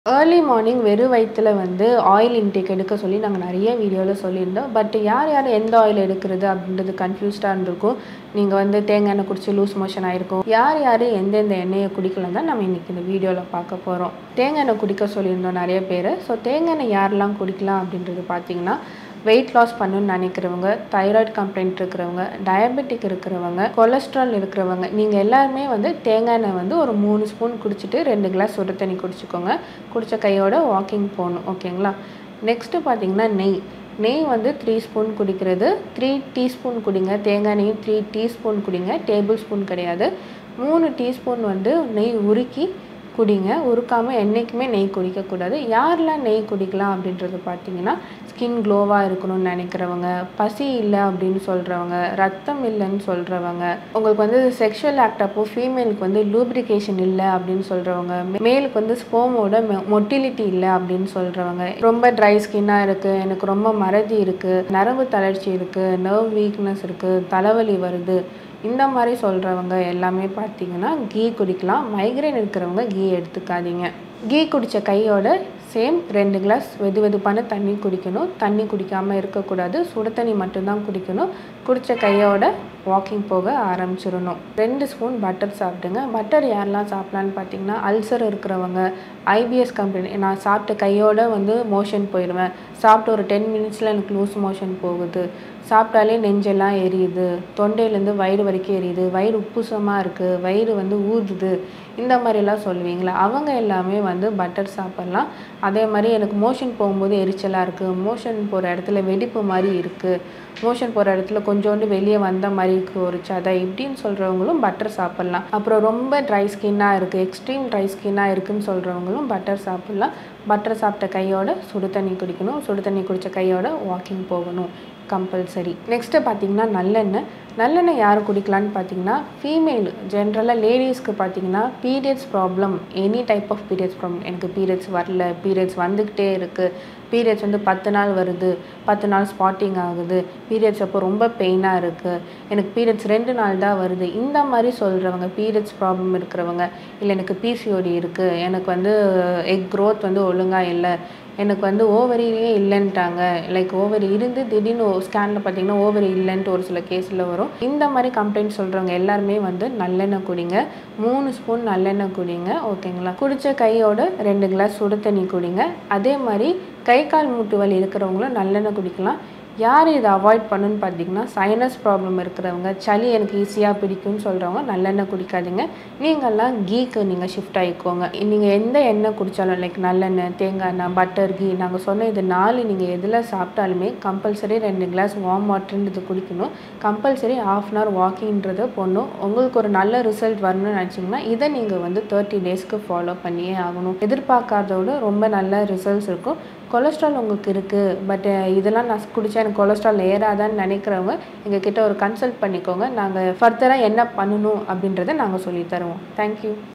early morning வெறும் வயித்துல வந்து ஆயில் இன்டேக் எடுக்க சொல்லி நாங்கள் நிறைய வீடியோவில் சொல்லியிருந்தோம் பட் யார் யார் எந்த ஆயில் எடுக்கிறது அப்படின்றது கன்ஃபியூஸ்டாக இருந்திருக்கும் நீங்கள் வந்து தேங்காய் எண்ணெய் குடிச்சு லூஸ் மோஷன் ஆயிருக்கும் யார் யார் எந்தெந்த எண்ணெயை குடிக்கலாம் தான் நம்ம இன்றைக்கி இந்த வீடியோவில் பார்க்க போகிறோம் தேங்காய் எண்ணெய் குடிக்க சொல்லியிருந்தோம் நிறைய பேர் ஸோ தேங்காய் எண்ணெய் யாரெல்லாம் குடிக்கலாம் அப்படின்றது பார்த்தீங்கன்னா வெயிட் லாஸ் பண்ணணும்னு நினைக்கிறவங்க தைராய்டு கம்ப்ளைண்ட் இருக்கிறவங்க டயபெட்டிக் இருக்கிறவங்க கொலஸ்ட்ரால் இருக்கிறவங்க நீங்கள் எல்லாருமே வந்து தேங்காய் எண்ணெய் வந்து ஒரு மூணு ஸ்பூன் குடிச்சிட்டு ரெண்டு கிளாஸ் சுடு தண்ணி குடிச்சிக்கோங்க குடித்த கையோட வாக்கிங் போகணும் ஓகேங்களா நெக்ஸ்ட்டு பார்த்தீங்கன்னா நெய் நெய் வந்து த்ரீ ஸ்பூன் குடிக்கிறது த்ரீ டீஸ்பூன் குடிங்க தேங்காய் நெய் த்ரீ டீஸ்பூன் குடிங்க டேபிள் ஸ்பூன் கிடையாது மூணு டீஸ்பூன் வந்து நெய் உருக்கி குடிங்க உருக்காமல் என்றைக்குமே நெய் குடிக்கக்கூடாது யாரெல்லாம் நெய் குடிக்கலாம் அப்படின்றது பார்த்தீங்கன்னா ஸ்கின் க்ளோவாக இருக்கணும்னு நினைக்கிறவங்க பசி இல்லை அப்படின்னு சொல்கிறவங்க ரத்தம் இல்லைன்னு சொல்கிறவங்க உங்களுக்கு வந்து செக்ஷுவல் ஆக்ட் அப்போ ஃபீமேலுக்கு வந்து லூப்ரிகேஷன் இல்லை அப்படின்னு சொல்கிறவங்க மேலுக்கு வந்து ஸ்போமோட மொட்டிலிட்டி இல்லை அப்படின்னு சொல்கிறவங்க ரொம்ப ட்ரை ஸ்கின்னாக இருக்குது எனக்கு ரொம்ப மறதி இருக்குது நரம்பு தளர்ச்சி இருக்குது நர்வ் வீக்னஸ் இருக்குது தலைவலி வருது இந்த மாதிரி சொல்கிறவங்க எல்லாமே பார்த்தீங்கன்னா கீ குடிக்கலாம் மைக்ரைன் இருக்கிறவங்க கீ எடுத்துக்காதீங்க கீ குடித்த கையோட சேம் ரெண்டு கிளாஸ் வெது வெதுப்பான தண்ணி குடிக்கணும் தண்ணி குடிக்காமல் இருக்கக்கூடாது சுடு தண்ணி மட்டும்தான் குடிக்கணும் குடித்த கையோட வாக்கிங் போக ஆரம்பிச்சிடணும் ரெண்டு ஸ்பூன் பட்டர் சாப்பிடுங்க பட்டர் யாரெல்லாம் சாப்பிட்லான்னு பார்த்தீங்கன்னா அல்சர் இருக்கிறவங்க ஐபிஎஸ் கம்பெனி நான் சாப்பிட்ட கையோட வந்து மோஷன் போயிடுவேன் சாப்பிட்டு ஒரு டென் மினிட்ஸில் எனக்கு லூஸ் மோஷன் போகுது சாப்பிட்டாலே நெஞ்செல்லாம் எரியுது தொண்டையிலேருந்து வயிறு வரைக்கும் எரியுது வயிறு உப்புசமாக இருக்குது வயிறு வந்து ஊதுது இந்த மாதிரிலாம் சொல்லுவீங்களா அவங்க எல்லாமே வந்து பட்டர் சாப்பிட்லாம் அதே மாதிரி எனக்கு மோஷன் போகும்போது எரிச்சலாக இருக்குது மோஷன் போகிற இடத்துல வெடிப்பு மாதிரி இருக்குது மோஷன் போகிற இடத்துல கொஞ்சோண்டு வெளியே வந்த மாதிரி இருக்குது ஒரு சதை இப்படின்னு சொல்கிறவங்களும் பட்டர் சாப்பிட்லாம் அப்புறம் ரொம்ப ட்ரை ஸ்கின்னாக இருக்குது எக்ஸ்ட்ரீம் ட்ரை ஸ்கின்னாக இருக்குன்னு சொல்கிறவங்களும் பட்டர் சாப்பிட்லாம் பட்டர் சாப்பிட்ட கையோட சுடு தண்ணி குடிக்கணும் சுடு தண்ணி குடித்த கையோட வாக்கிங் போகணும் கம்பல்சரி நெக்ஸ்ட்டு பார்த்தீங்கன்னா நல்லெண்ணெய் நல்லெண்ணெய் யார் குடிக்கலான்னு பார்த்தீங்கன்னா ஃபீமேல் ஜென்ரலாக லேடிஸ்க்கு பார்த்தீங்கன்னா periods problem any type of periods problem எனக்கு பீரியட்ஸ் வரல பீரியட்ஸ் வந்துக்கிட்டே இருக்குது பீரியட்ஸ் வந்து பத்து நாள் வருது பத்து நாள் ஸ்பாட்டிங் ஆகுது பீரியட்ஸ் அப்போ ரொம்ப பெயினாக இருக்குது எனக்கு பீரியட்ஸ் ரெண்டு நாள் தான் வருது இந்த மாதிரி சொல்கிறவங்க பீரியட்ஸ் ப்ராப்ளம் இருக்கிறவங்க இல்லை எனக்கு பிசிஓடி இருக்குது எனக்கு வந்து எக் க்ரோத் வந்து ஒழுங்காக இல்லை எனக்கு வந்து ஓவரியே இல்லைன்ட்டாங்க லைக் ஓவரி இருந்து திடீர்னு ஸ்கேனில் பார்த்தீங்கன்னா ஓவரி இல்லைன்ட்டு ஒரு சில கேஸில் வரும் இந்த மாதிரி கம்ப்ளைண்ட் சொல்கிறவங்க எல்லாருமே வந்து நல்லெண்ணெய் குடிங்க மூணு ஸ்பூன் நல்லெண்ணெய் குடிங்க ஓகேங்களா குடித்த கையோட ரெண்டு கிளாஸ் சுடு தண்ணி குடிங்க அதே மாதிரி கை கால் மூட்டு வலி இருக்கிறவங்களும் நல்லெண்ணெய் குடிக்கலாம் யார் இதை அவாய்ட் பண்ணுன்னு பார்த்தீங்கன்னா சைனஸ் ப்ராப்ளம் இருக்கிறவங்க சளி எனக்கு ஈஸியாக பிடிக்கும்னு சொல்கிறவங்க நல்லெண்ணெய் குடிக்காதீங்க நீங்கள்லாம் கீக்கு நீங்கள் ஷிஃப்ட் ஆகிக்கோங்க நீங்கள் எந்த எண்ணெய் குடித்தாலும் லைக் நல்லெண்ணெய் தேங்காய் எண்ணெய் பட்டர் கீ நாங்கள் சொன்ன இது நாலு நீங்கள் எதில் சாப்பிட்டாலுமே கம்பல்சரி ரெண்டு கிளாஸ் வார்ம் வாட்டர்ன்றது குடிக்கணும் கம்பல்சரி ஆஃப் அன் ஹவர் வாக்கிங்ன்றதை போடணும் உங்களுக்கு ஒரு நல்ல ரிசல்ட் வரணும்னு நினச்சிங்கன்னா இதை நீங்கள் வந்து தேர்ட்டி டேஸ்க்கு ஃபாலோ பண்ணியே ஆகணும் எதிர்பார்க்காதோட ரொம்ப நல்ல ரிசல்ட்ஸ் இருக்கும் கொலஸ்ட்ரால் உங்களுக்கு இருக்குது பட் இதெல்லாம் நான் குடித்தா எனக்கு கொலஸ்ட்ரால் ஏறாதான்னு நினைக்கிறவங்க எங்கள் கிட்ட ஒரு கன்சல்ட் பண்ணிக்கோங்க நாங்கள் ஃபர்தராக என்ன பண்ணணும் அப்படின்றத நாங்கள் சொல்லித்தருவோம் தேங்க்யூ